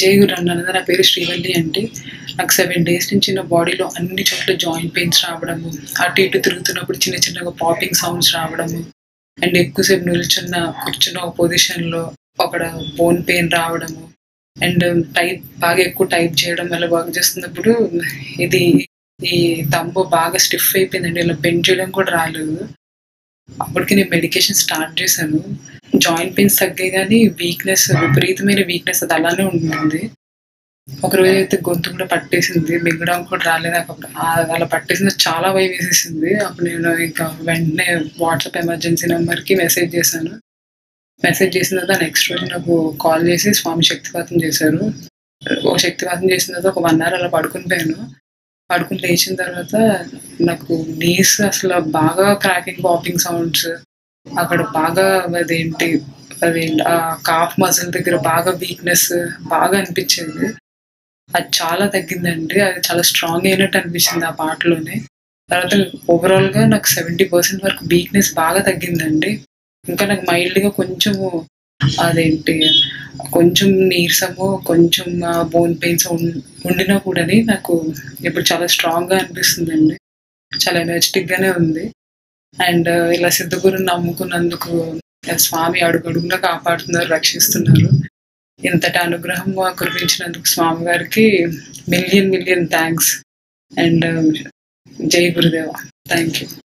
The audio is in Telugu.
జై గురు అన్నది నా పేరు శ్రీవల్లి అండి నాకు సెవెన్ డేస్ నుంచి నా బాడీలో అన్ని చోట్ల జాయింట్ పెయిన్స్ రావడము అటు ఇటు తిరుగుతున్నప్పుడు చిన్న చిన్నగా పాపింగ్ సౌండ్స్ రావడము అండ్ ఎక్కువసేపు నిల్చున్న కూర్చున్న ఒక పొజిషన్లో అక్కడ బోన్ పెయిన్ రావడము అండ్ టైప్ బాగా ఎక్కువ టైప్ చేయడం వల్ల వర్క్ చేస్తున్నప్పుడు ఇది ఈ తంబు బాగా స్టిఫ్ అయిపోయిందండి ఇలా బెండ్ చేయడం కూడా రాలేదు అప్పటికి నేను మెడికేషన్ స్టార్ట్ చేశాను జాయింట్ పెయిన్స్ తగ్గాయి కానీ వీక్నెస్ విపరీతమైన వీక్నెస్ అది అలానే ఉంటుంది ఒక రోజు అయితే గొంతు కూడా పట్టేసింది మిగడం కూడా రాలేదు నాకు అప్పుడు ఆ- అలా పట్టేసింది చాలా భయం వేసేసింది అప్పుడు నేను ఇంకా వెంటనే వాట్సాప్ ఎమర్జెన్సీ నెంబర్కి మెసేజ్ చేశాను మెసేజ్ చేసిన తర్వాత నెక్స్ట్ రోజు నాకు కాల్ చేసి స్వామి శక్తిపాతం చేశారు ఒక శక్తిపాతం చేసిన తర్వాత ఒక వన్ అవర్ అలా పడుకుని పోయాను పడుకుని లేచిన తర్వాత నాకు నీస్ అసలు బాగా క్రాకింగ్ పాపింగ్ సౌండ్స్ అక్కడ బాగా అదేంటి అదేంటి ఆ కాఫ్ మజిల్ దగ్గర బాగా వీక్నెస్ బాగా అనిపించింది అది చాలా తగ్గిందండి అది చాలా స్ట్రాంగ్ అయినట్టు అనిపించింది ఆ పాటలోనే తర్వాత ఓవరాల్ గా నాకు సెవెంటీ పర్సెంట్ వరకు వీక్నెస్ బాగా తగ్గిందండి ఇంకా నాకు మైల్డ్ గా కొంచెము అదేంటి కొంచెం నీరసము కొంచెం బోన్ పెయిన్స్ ఉండినా కూడా నాకు ఇప్పుడు చాలా స్ట్రాంగ్ గా అనిపిస్తుందండి చాలా ఎనర్జెటిక్ గానే ఉంది అండ్ ఇలా సిద్ధగురుని నమ్ముకున్నందుకు స్వామి అడుగడుగునా కాపాడుతున్నారు రక్షిస్తున్నారు ఇంతటి అనుగ్రహం కురిపించినందుకు స్వామి గారికి మిలియన్ మిలియన్ థ్యాంక్స్ అండ్ జై గురుదేవ థ్యాంక్ యూ